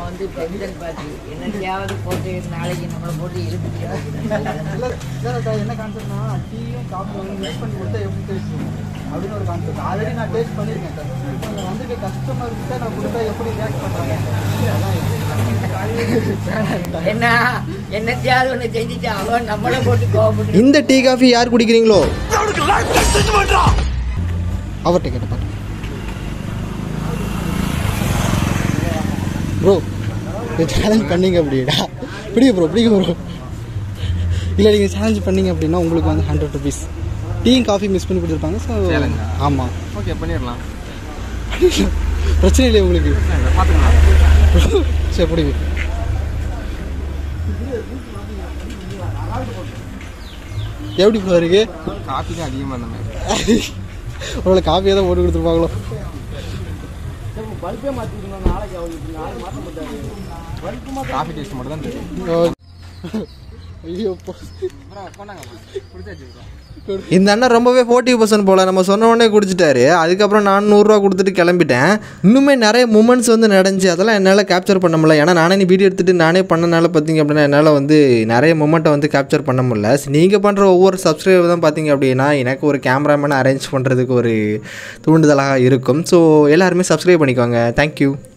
வந்து பெண்கள் பார்த்து என்னத்தையாவது போட்டு நாளைக்கு நம்மளை போட்டு இழுத்துட்டு இல்லை இல்லை என்ன கான்செப்ட்னா டீயும் காஃபியும் வந்து மிக்ஸ் பண்ணி கொடுத்தா எப்படி டேஸ்ட் அப்படின்னு ஒரு கான்செப்ட் ஆல்ரெடி நான் டேஸ்ட் பண்ணியிருக்கேன் சார் இப்போ இங்கே வந்திருக்க கஸ்டமர் கிட்ட நான் கொடுத்தா எப்படி ரியாக்ட் பண்ணுறாங்க என்ன என்னத்தையாவது ஒன்று செஞ்சுட்டு அவன் நம்மளை போட்டு கோவப்பட்டு இந்த டீ காஃபி யார் குடிக்கிறீங்களோ அவர்கிட்ட கேட்ட பாருங்க ப்ரோ சேலஞ்ச் பண்ணீங்க அப்படிடா பிடிக்க ப்ரோ பிடிக்க ப்ரோ இல்லை நீங்கள் சேலஞ்ச் பண்ணீங்க அப்படின்னா உங்களுக்கு வந்து ஹண்ட்ரட் ருபீஸ் டீயும் காஃபி மிஸ் பண்ணி கொடுத்துருப்பாங்க ஸோ Challenge ஆ? ஆமாம் ஓகே பண்ணிடலாம் பிரச்சனை இல்லை உங்களுக்கு பார்த்துக்கலாம் சரி பிடிங்க எப்படி ப்ரோ இருக்கு காஃபி தான் அதிகமாக இருந்த மாதிரி ஒருவேளை காஃபியாக தான் போட்டு கொடுத்துருப்பாங்களோ பல்பே மாற்றிக்கணும் நாளைக்கு அவங்களுக்கு நாளைக்கு மாற்ற மாட்டாரு காஃபி டேஸ்ட் மட்டும் தான் தெரியும் ஐயோ அப்புறம் கொண்டாங்க பிடிச்சாச்சு bro. இந்த அண்ணன் ரொம்பவே ஃபோர்ட்டி பர்சன்ட் போல் நம்ம சொன்ன உடனே குடிச்சிட்டாரு அதுக்கப்புறம் நான் நூறுரூவா கொடுத்துட்டு கிளம்பிட்டேன் இன்னுமே நிறைய மூமெண்ட்ஸ் வந்து நடந்துச்சு அதெல்லாம் என்னால் கேப்சர் பண்ண முடியல ஏன்னா நானே நீ வீடியோ எடுத்துகிட்டு நானே பண்ணனால பார்த்தீங்க அப்படின்னா என்னால் வந்து நிறைய மூமெண்ட்டை வந்து கேப்சர் பண்ண முடியல நீங்கள் பண்ணுற ஒவ்வொரு சப்ஸ்கிரைபர் தான் பார்த்தீங்க அப்படின்னா எனக்கு ஒரு கேமராமேன் அரேஞ்ச் பண்ணுறதுக்கு ஒரு தூண்டுதலாக இருக்கும் ஸோ எல்லாருமே சப்ஸ்கிரைப் பண்ணிக்கோங்க தேங்க்யூ